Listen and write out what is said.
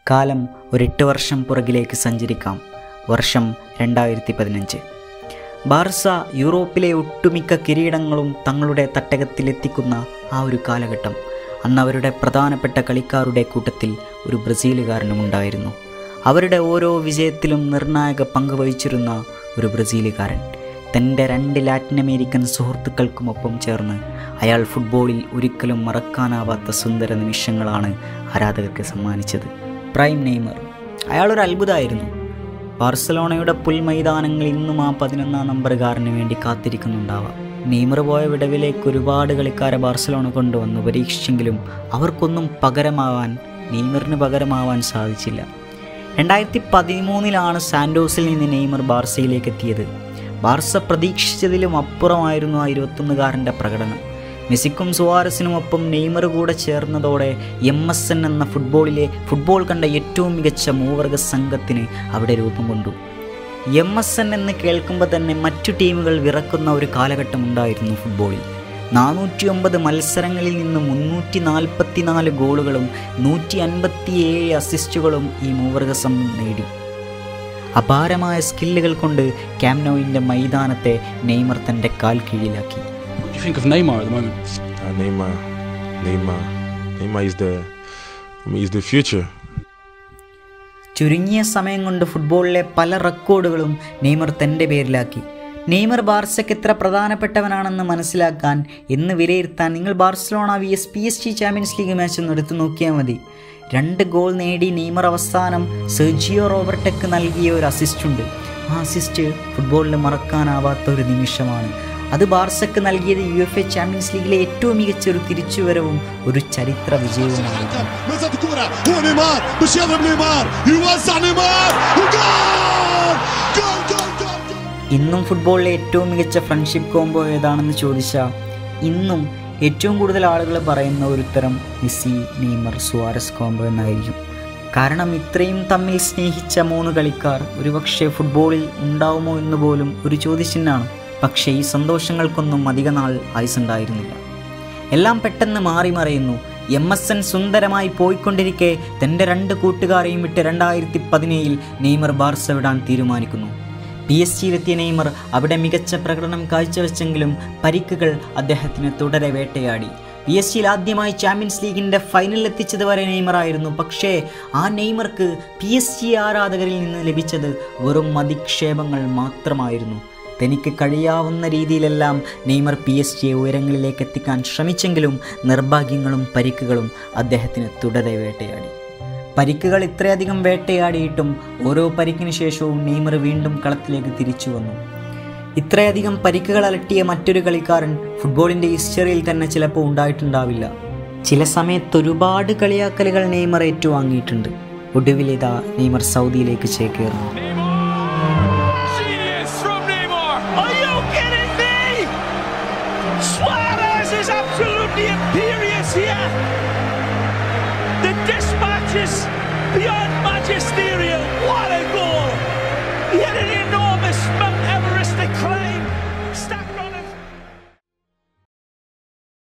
കാലം ഒരെട്ട് വർഷം പുറകിലേക്ക് സഞ്ചരിക്കാം വർഷം രണ്ടായിരത്തി പതിനഞ്ച് ബാർസ യൂറോപ്പിലെ ഒട്ടുമിക്ക കിരീടങ്ങളും തങ്ങളുടെ തട്ടകത്തിലെത്തിക്കുന്ന ആ ഒരു കാലഘട്ടം അന്ന് അവരുടെ പ്രധാനപ്പെട്ട കളിക്കാരുടെ കൂട്ടത്തിൽ ഒരു ബ്രസീലുകാരനും ഉണ്ടായിരുന്നു അവരുടെ ഓരോ വിജയത്തിലും നിർണായക പങ്ക് വഹിച്ചിരുന്ന ഒരു ബ്രസീലുകാരൻ തൻ്റെ രണ്ട് ലാറ്റിൻ അമേരിക്കൻ സുഹൃത്തുക്കൾക്കുമൊപ്പം ചേർന്ന് അയാൾ ഫുട്ബോളിൽ ഒരിക്കലും മറക്കാനാവാത്ത സുന്ദര നിമിഷങ്ങളാണ് ആരാധകർക്ക് സമ്മാനിച്ചത് പ്രൈം നെയ്മർ അയാളൊരു അത്ഭുതമായിരുന്നു ബാർസലോണയുടെ പുൽമൈതാനങ്ങൾ ഇന്നും ആ പതിനൊന്നാം നമ്പറുകാരന് വേണ്ടി കാത്തിരിക്കുന്നുണ്ടാവാം നെയ്മർ പോയ വിടവിലേക്ക് ഒരുപാട് കളിക്കാരെ ബാർസലോണ കൊണ്ടുവന്നു പരീക്ഷിച്ചെങ്കിലും അവർക്കൊന്നും പകരമാവാൻ നെയ്മറിന് പകരമാവാൻ സാധിച്ചില്ല രണ്ടായിരത്തി പതിമൂന്നിലാണ് സാൻഡോസിൽ നിന്ന് നെയ്മർ ബാർസയിലേക്ക് എത്തിയത് ബാർസ പ്രതീക്ഷിച്ചതിലും അപ്പുറമായിരുന്നു ആ ഇരുപത്തൊന്നുകാരൻ്റെ പ്രകടനം മെസ്സിക്കും സുവാരസിനുമൊപ്പം നെയ്മർ കൂടെ ചേർന്നതോടെ എം എസ് എൻ എന്ന ഫുട്ബോളിലെ ഫുട്ബോൾ കണ്ട ഏറ്റവും മികച്ച മൂവർഗ സംഘത്തിന് അവിടെ രൂപം കൊണ്ടു എം എസ് എൻ എന്ന് കേൾക്കുമ്പോൾ തന്നെ മറ്റു ടീമുകൾ വിറക്കുന്ന ഒരു കാലഘട്ടം ഉണ്ടായിരുന്നു ഫുട്ബോളിൽ നാനൂറ്റി ഒമ്പത് മത്സരങ്ങളിൽ നിന്ന് മുന്നൂറ്റി നാൽപ്പത്തി നാല് ഗോളുകളും നൂറ്റി അൻപത്തിയേഴ് അസിസ്റ്റുകളും ഈ മൂവർഗ സംഘം നേടി അപാരമായ സ്കില്ലുകൾ കൊണ്ട് ക്യാംനോയിൻ്റെ മൈതാനത്തെ നെയ്മർ തൻ്റെ കാൽ കീഴിലാക്കി What do you think of Neymar at the moment? Uh, Neymar, Neymar, Neymar is the, I mean, is the future. ചുരുങ്ങിയ സമയം കൊണ്ട് ഫുട്ബോളിലെ പല റെക്കോർഡുകളും നെയ്മർ തൻ്റെ പേരിലാക്കി നെയ്മർ ബാർസയ്ക്ക് എത്ര പ്രധാനപ്പെട്ടവനാണെന്ന് മനസ്സിലാക്കാൻ എന്ന് വിലയിരുത്താൻ നിങ്ങൾ Barcelona V S P S G Champions League match ഒന്ന് എടുത്തു നോക്കിയാൽ മതി രണ്ട് ഗോൾ നേടി നെയ്മർ അവസാനം സെർജിയോ റോബർട്ടക്ക് നൽകിയ ഒരു അസിസ്റ്റ് ഉണ്ട് ആ അസിസ്റ്റ് ഫുട്ബോളിൽ മറക്കാനാവാത്ത ഒരു നിമിഷമാണ് അത് ബാർസക്ക് നൽകിയത് യു എഫ് എ ചാമ്പ്യൻസ് ലീഗിലെ ഏറ്റവും മികച്ച ഒരു തിരിച്ചുവരവും ഒരു ചരിത്ര വിജയവുമായിരുന്നു مسات الكرة هو نيمار باش يضرب نيمار يوزع نيمار وجول جول جول جول جول ഇന്നും ഫുട്ബോളിലെ ഏറ്റവും മികച്ച ഫ്രണ്ട്ഷിപ്പ് കോംബോ ഏതാണെന്ന് ചോദിച്ചാൽ ഇന്നും ഏറ്റവും കൂടുതൽ ആളുകൾ പറയുന്ന ഒരു ഉത്തരം മെസ്സി നെയ്മർ സുവാരസ് കോംബോ എന്നായിരിക്കും കാരണം ഇത്രയും തമ്മിൽ സ്നേഹിച്ച മൂന്ന് കളിക്കാർ ഒരുപക്ഷെ ഫുട്ബോളിൽ ഉണ്ടാവുമോ എന്ന് പോലും ഒരു ചോദ്യചിഹ്നമാണ് പക്ഷേ ഈ സന്തോഷങ്ങൾക്കൊന്നും അധിക നാൾ ആയുസുണ്ടായിരുന്നില്ല എല്ലാം പെട്ടെന്ന് മാറി മറയുന്നു എം എസ് എൻ സുന്ദരമായി പോയിക്കൊണ്ടിരിക്കെ തൻ്റെ രണ്ട് കൂട്ടുകാരെയും വിട്ട് രണ്ടായിരത്തി പതിനേഴിൽ നെയ്മർ ബാർസ വിടാൻ തീരുമാനിക്കുന്നു പി എസ് ജിയിലെത്തിയ നെയ്മർ അവിടെ മികച്ച പ്രകടനം കാഴ്ചവെച്ചെങ്കിലും പരിക്കുകൾ അദ്ദേഹത്തിന് തുടരെ വേട്ടയാടി പി എസ് ജിയിൽ ആദ്യമായി ചാമ്പ്യൻസ് ലീഗിൻ്റെ ഫൈനലിൽ എത്തിച്ചത് വരെ നെയ്മറായിരുന്നു പക്ഷേ ആ നെയ്മർക്ക് പി എസ് ജി ആരാധകരിൽ നിന്ന് ലഭിച്ചത് വെറും അധിക്ഷേപങ്ങൾ മാത്രമായിരുന്നു തനിക്ക് കഴിയാവുന്ന രീതിയിലെല്ലാം നെയ്മർ പി എസ് ജിയെ ഉയരങ്ങളിലേക്ക് എത്തിക്കാൻ ശ്രമിച്ചെങ്കിലും നിർഭാഗ്യങ്ങളും പരിക്കുകളും അദ്ദേഹത്തിന് തുടരെ വേട്ടയാടി പരിക്കുകൾ ഇത്രയധികം വേട്ടയാടിയിട്ടും ഓരോ പരിക്കിന് ശേഷവും നെയ്മർ വീണ്ടും കളത്തിലേക്ക് തിരിച്ചു വന്നു ഇത്രയധികം പരിക്കുകൾ അലട്ടിയ മറ്റൊരു കളിക്കാരൻ ഫുട്ബോളിൻ്റെ ഹിസ്റ്ററിയിൽ തന്നെ ചിലപ്പോൾ ഉണ്ടായിട്ടുണ്ടാവില്ല ചില സമയത്ത് ഒരുപാട് കളിയാക്കലുകൾ നെയ്മർ ഏറ്റുവാങ്ങിയിട്ടുണ്ട് ഒടുവിലിതാ നെയ്മർ സൗദിയിലേക്ക് ചേക്കേറുന്നു Genius from Neymar. Are you kidding me? Suarez is absolutely imperious here. The dispatch is beyond magisterial. What a goal! He had an